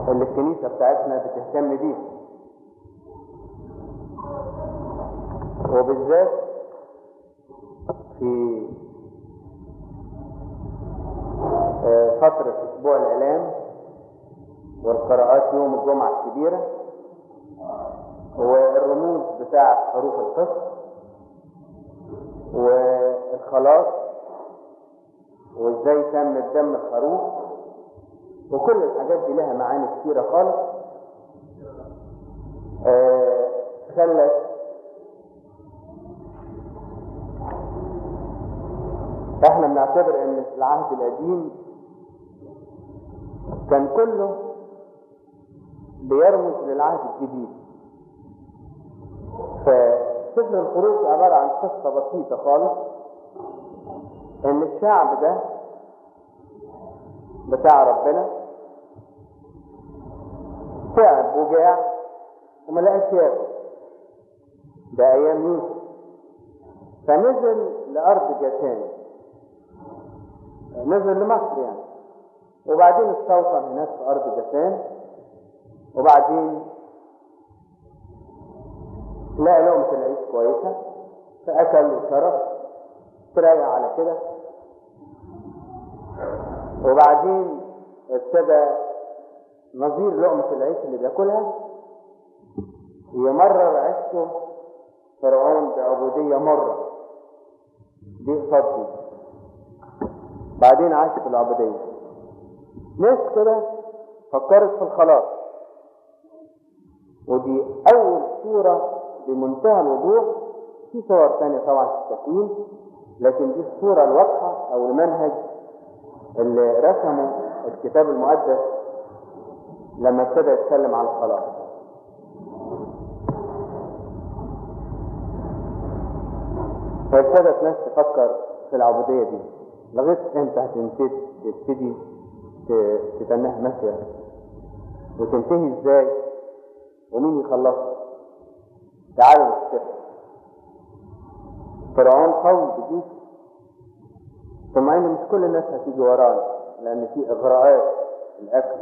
اللي الكنيسة بتاعتنا بتهتم بيه وبالذات في آه، فترة أسبوع الإعلام والقراءات يوم الجمعة الكبيرة والرموز بتاع حروف القسط والخلاص وازاي تم دم الخروف وكل الحاجات دي لها معاني كتيرة خالص آه، خلت احنا بنعتبر ان العهد القديم كان كله بيرمز للعهد الجديد فسفر الخروج عبارة عن قصة بسيطة خالص ان الشعب ده بتاع ربنا تعب وجاع وما لقاش ياكل ده ايام يوسف فنزل لارض جاسان نزل لمصر يعني وبعدين استوطن هناك في ارض جاسان وبعدين لقى لقمة العيش كويسة فأكل وشرب تراجع على كده وبعدين ابتدى نظير لقمة العيش اللي بياكلها يمرر عيشته فرعون بعبودية مرة دي قصاد دي بعدين عاش في العبودية ناس كده فكرت في الخلاص ودي أول صورة بمنتهى الوضوح في صور تانية طبعا في التكوين لكن دي الصورة الواضحة أو المنهج اللي رسمه الكتاب المقدس لما ابتدى يتكلم عن الخلاص فابتدت ناس تفكر في العبودية دي لغاية امتى هتبتدي تبتدي ت- تتنها ماشية وتنتهي ازاي ومين يخلصها تعالوا نشوف فرعون قوي بجيش ثم ان مش كل الناس هتيجي وراه لان في اغراءات الاكل